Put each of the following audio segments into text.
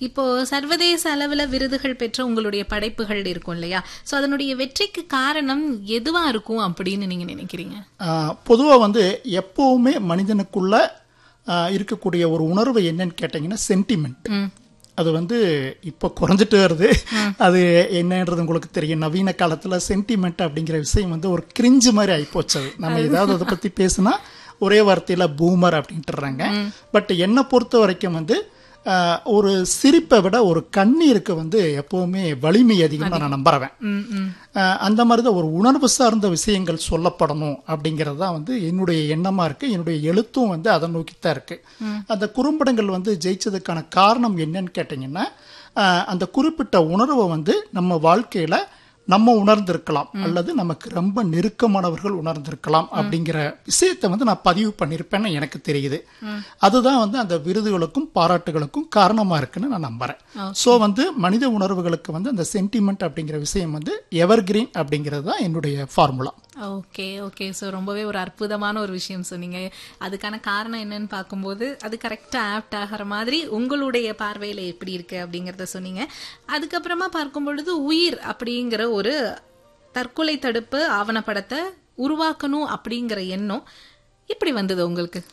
இப்போ சர்வதேச அளவுல விருதுகள் பெற்ற உங்களுடைய படைப்புகள் இருக்கும் இல்லையா சோ அதனுடைய வெற்றிக்கு காரணம் எதுவா இருக்கும் அப்படின்னு நீங்க நினைக்கிறீங்க பொதுவாக வந்து எப்பவுமே மனிதனுக்குள்ள ஆ, இருக்கக்கூடிய ஒரு உணர்வு என்னன்னு கேட்டிங்கன்னா சென்டிமெண்ட் அது வந்து இப்போ குறைஞ்சிட்டு வருது அது என்னன்றது உங்களுக்கு தெரியும் நவீன காலத்துல சென்டிமெண்ட் அப்படிங்கிற விஷயம் வந்து ஒரு கிரிஞ்சு மாதிரி ஆயிப்போச்சு அது நம்ம ஏதாவது அதை பத்தி பேசுனா ஒரே வார்த்தையில பூமர் அப்படின்ட்டுறாங்க பட் என்னை பொறுத்த வரைக்கும் வந்து ஆஹ், ஒரு சிரிப்பை விட ஒரு கண்ணீருக்கு வந்து எப்பவுமே வலிமை அதிகம் நான் நம்புறேன் ம், ம். ஆஹ், அந்த மாதிரி தான் ஒரு உணர்வு சார்ந்த விஷயங்கள் சொல்லப்படணும் அப்படிங்கிறது தான் வந்து என்னுடைய எண்ணமா இருக்கு என்னுடைய எழுத்தும் வந்து அதை நோக்கி தான் இருக்கு அந்த குறும்படங்கள் வந்து ஜெயிச்சதுக்கான காரணம் என்னன்னு கேட்டிங்கன்னா ஆஹ், அந்த குறிப்பிட்ட உணர்வை வந்து நம்ம வாழ்க்கையில நம்ம உணர்ந்திருக்கலாம் அல்லது நமக்கு ரொம்ப நெருக்கமானவர்கள் உணர்ந்திருக்கலாம் அப்படிங்கிற விஷயத்தை வந்து நான் பதிவு பண்ணியிருப்பேன்னு எனக்கு தெரியுது அதுதான் வந்து அந்த விருதுகளுக்கும் பாராட்டுகளுக்கும் காரணமா இருக்குன்னு நான் நம்புறேன் சோ வந்து மனித உணர்வுகளுக்கு வந்து அந்த சென்டிமெண்ட் அப்படிங்கிற விஷயம் வந்து எவர்கிரீன் அப்படிங்கிறது தான் என்னுடைய ஃபார்முலா ஓகே ஓகே ஸோ ரொம்பவே ஒரு அற்புதமான ஒரு விஷயம் சொன்னீங்க அதுக்கான காரணம் என்னன்னு பார்க்கும்போது அது கரெக்டாக ஆப்ட் ஆகிற மாதிரி உங்களுடைய பார்வையில் எப்படி இருக்கு அப்படிங்கிறத சொன்னீங்க அதுக்கப்புறமா பார்க்கும் பொழுது உயிர் அப்படிங்கிற ஒரு தற்கொலை தடுப்பு ஆவணப்படத்தை உருவாக்கணும் அப்படிங்கிற எண்ணம் எப்படி வந்தது உங்களுக்கு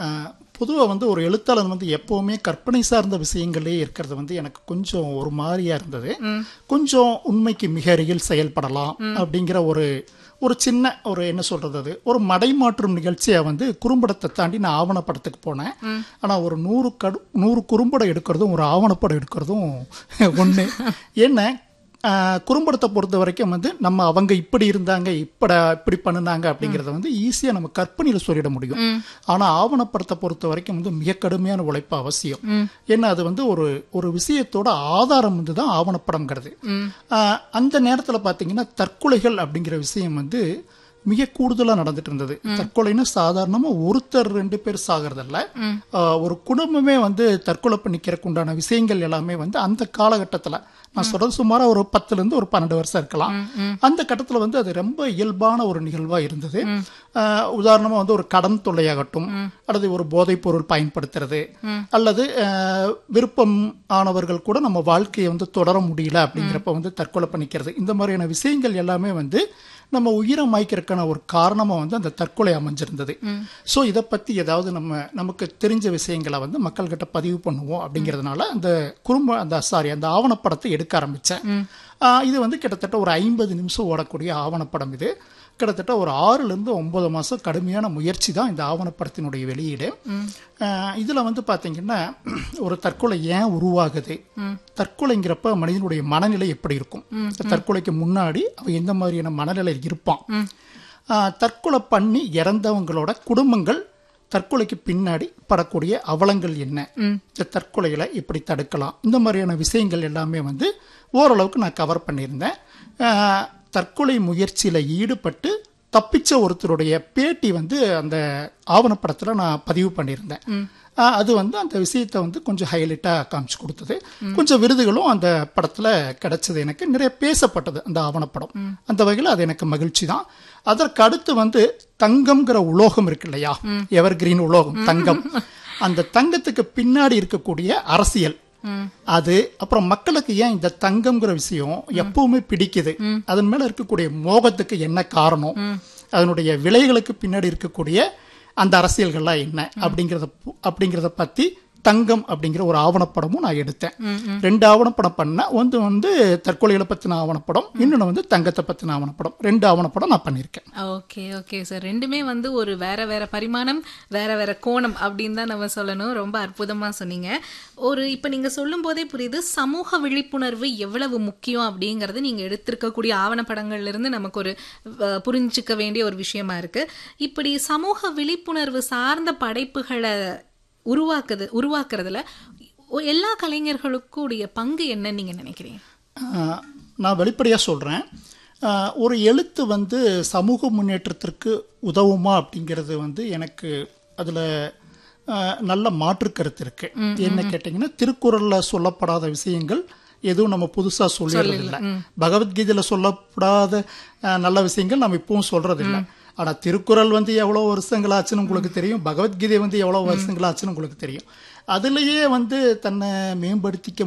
பொதுவாக வந்து ஒரு எழுத்தாளர் வந்து எப்பவுமே கற்பனை சார்ந்த விஷயங்களே இருக்கிறது வந்து எனக்கு கொஞ்சம் ஒரு மாதிரியா இருந்தது கொஞ்சம் உண்மைக்கு மிக அருகில் செயல்படலாம் அப்படிங்கிற ஒரு ஒரு சின்ன ஒரு என்ன சொல்றது அது ஒரு மடைமாற்றும் நிகழ்ச்சியை வந்து குறும்படத்தை தாண்டி நான் ஆவணப்படத்துக்கு போனேன் ஆனா ஒரு நூறு கடு நூறு குறும்படம் எடுக்கிறதும் ஒரு ஆவணப்படம் எடுக்கிறதும் ஒண்ணு என்ன ஆஹ், குறும்படத்தை பொறுத்த வரைக்கும் வந்து நம்ம அவங்க இப்படி இருந்தாங்க இப்பட இப்படி பண்ணுனாங்க அப்படிங்கறத வந்து ஈஸியா நம்ம கற்பனையில சொல்லிட முடியும் ஆனா ஆவணப்படத்தை பொறுத்த வரைக்கும் வந்து மிக கடுமையான உழைப்பு அவசியம் ஏன்னா அது வந்து ஒரு ஒரு விஷயத்தோட ஆதாரம் வந்து தான் ஆவணப்படம்ங்கிறது ஆஹ், அந்த நேரத்துல பாத்தீங்கன்னா தற்கொலைகள் அப்படிங்கிற விஷயம் வந்து மிக கூடுதலா நடந்துட்டு இருந்தது தற்கொலைன்னு சாதாரணமா ஒருத்தர் ரெண்டு பேர் சாகிறதில்ல ஆஹ், ஒரு குடும்பமே வந்து தற்கொலை பண்ணிக்கிறதுக்கு உண்டான விஷயங்கள் எல்லாமே வந்து அந்த காலகட்டத்துல நான் சொல்றது சுமாரா ஒரு பத்துல இருந்து ஒரு பன்னெண்டு வருஷம் இருக்கலாம் அந்த கட்டத்துல வந்து அது ரொம்ப இயல்பான ஒரு நிகழ்வா இருந்தது ஆஹ், உதாரணமா வந்து ஒரு கடன் தொல்லையாகட்டும் அல்லது ஒரு போதைப் பொருள் பயன்படுத்துறது அல்லது ஆஹ், விருப்பம் ஆனவர்கள் கூட நம்ம வாழ்க்கையை வந்து தொடர முடியல அப்படிங்கிறப்ப வந்து தற்கொலை பண்ணிக்கிறது இந்த மாதிரியான விஷயங்கள் எல்லாமே வந்து நம்ம உயிரை மாய்க்கிறதுக்கான ஒரு காரணமா வந்து அந்த தற்கொலை அமைஞ்சிருந்தது சோ இதை பத்தி ஏதாவது நம்ம நமக்கு தெரிஞ்ச விஷயங்களை வந்து மக்கள்கிட்ட பதிவு பண்ணுவோம் அப்படிங்கிறதுனால அந்த குறும்ப அந்த சாரி அந்த ஆவணப்படத்தை எடுக்க ஆரம்பிச்சேன் ஆஹ் இது வந்து கிட்டத்தட்ட ஒரு ஐம்பது நிமிஷம் ஓடக்கூடிய ஆவணப்படம் இது கிட்டத்தட்ட ஒரு ஆறுல இருந்து ஒன்பது மாசம் கடுமையான முயற்சி தான் இந்த ஆவணப்படத்தினுடைய வெளியீடு ஆஹ் இதுல வந்து பாத்தீங்கன்னா ஒரு தற்கொலை ஏன் உருவாகுது தற்கொலைங்கிறப்ப மனிதனுடைய மனநிலை எப்படி இருக்கும் தற்கொலைக்கு முன்னாடி அவன் எந்த மாதிரியான மனநிலையில் இருப்பான் ஆஹ் தற்கொலை பண்ணி இறந்தவங்களோட குடும்பங்கள் தற்கொலைக்கு பின்னாடி படக்கூடிய அவலங்கள் என்ன இந்த தற்கொலைகளை எப்படி தடுக்கலாம் இந்த மாதிரியான விஷயங்கள் எல்லாமே வந்து ஓரளவுக்கு நான் கவர் பண்ணியிருந்தேன் ஆஹ் தற்கொலை முயற்சியில ஈடுபட்டு தப்பிச்ச ஒருத்தருடைய பேட்டி வந்து அந்த ஆவணப்படத்துல நான் பதிவு பண்ணியிருந்தேன் ஆஹ் அது வந்து அந்த விஷயத்தை வந்து கொஞ்சம் ஹைலைட்டா காமிச்சு கொடுத்தது கொஞ்சம் விருதுகளும் அந்த படத்துல கிடைச்சது எனக்கு நிறைய பேசப்பட்டது அந்த ஆவணப்படம் அந்த வகையில் அது எனக்கு மகிழ்ச்சி தான் அதற்கு அடுத்து வந்து தங்கம்ங்கிற உலோகம் இருக்கு இல்லையா எவர் கிரீன் உலோகம் தங்கம் அந்த தங்கத்துக்கு பின்னாடி இருக்கக்கூடிய அரசியல் அது அப்புறம் மக்களுக்கு ஏன் இந்த தங்கம்ங்கிற விஷயம் எப்பவுமே பிடிக்குது அதன் மேல இருக்கக்கூடிய மோகத்துக்கு என்ன காரணம் அதனுடைய விலைகளுக்கு பின்னாடி இருக்கக்கூடிய அந்த அரசியல்கள்லாம் என்ன அப்படிங்கறத பு- அப்படிங்கறத பத்தி தங்கம் அப்படிங்கிற ஒரு ஆவணப்படமும் நான் எடுத்தேன் ரெண்டு ஆவணப்படம் பண்ணேன் ஒன்று வந்து தற்கொலைகளை பத்தின ஆவணப்படம் இன்னொன்று வந்து தங்கத்தை பத்தின ஆவணப்படம் ரெண்டு ஆவணப்படம் நான் பண்ணியிருக்கேன் ஓகே ஓகே சார் ரெண்டுமே வந்து ஒரு வேற வேற பரிமாணம் வேற வேற கோணம் அப்படின்னு தான் நம்ம சொல்லணும் ரொம்ப அற்புதமா சொன்னீங்க ஒரு இப்ப நீங்க சொல்லும் போதே புரியுது சமூக விழிப்புணர்வு எவ்வளவு முக்கியம் அப்படிங்கறது நீங்க எடுத்திருக்கக்கூடிய ஆவணப்படங்கள்ல இருந்து நமக்கு ஒரு அஹ், புரிஞ்சுக்க வேண்டிய ஒரு விஷயமா இருக்கு இப்படி சமூக விழிப்புணர்வு சார்ந்த படைப்புகளை உருவாக்குது உருவாக்குறதுல ஒ- எல்லா கலைஞர்களுக்கும் உடைய பங்கு என்னன்னு நீங்க நினைக்கிறீங்க ஆஹ், நான் வெளிப்படையாக சொல்கிறேன் ஒரு எழுத்து வந்து சமூக முன்னேற்றத்திற்கு உதவுமா அப்படிங்கிறது வந்து எனக்கு அதில் நல்ல மாற்று கருத்து இருக்கு என்ன கேட்டிங்கன்னா திருக்குறளில் சொல்லப்படாத விஷயங்கள் எதுவும் நம்ம புதுசா சொல்லிடுறது இல்லை பகவத்கீதையில சொல்லப்படாத அஹ், நல்ல விஷயங்கள் நம்ம இப்பவும் சொல்றது இல்லை ஆனா திருக்குறள் வந்து எவ்வளவு வருஷங்கள் ஆச்சுன்னு உங்களுக்கு தெரியும் பகவத்கீதை வந்து எவ்வளவு வருஷங்கள் ஆச்சுன்னு உங்களுக்கு தெரியும் அதுலயே வந்து தன்னை மேம்படுத்திக்க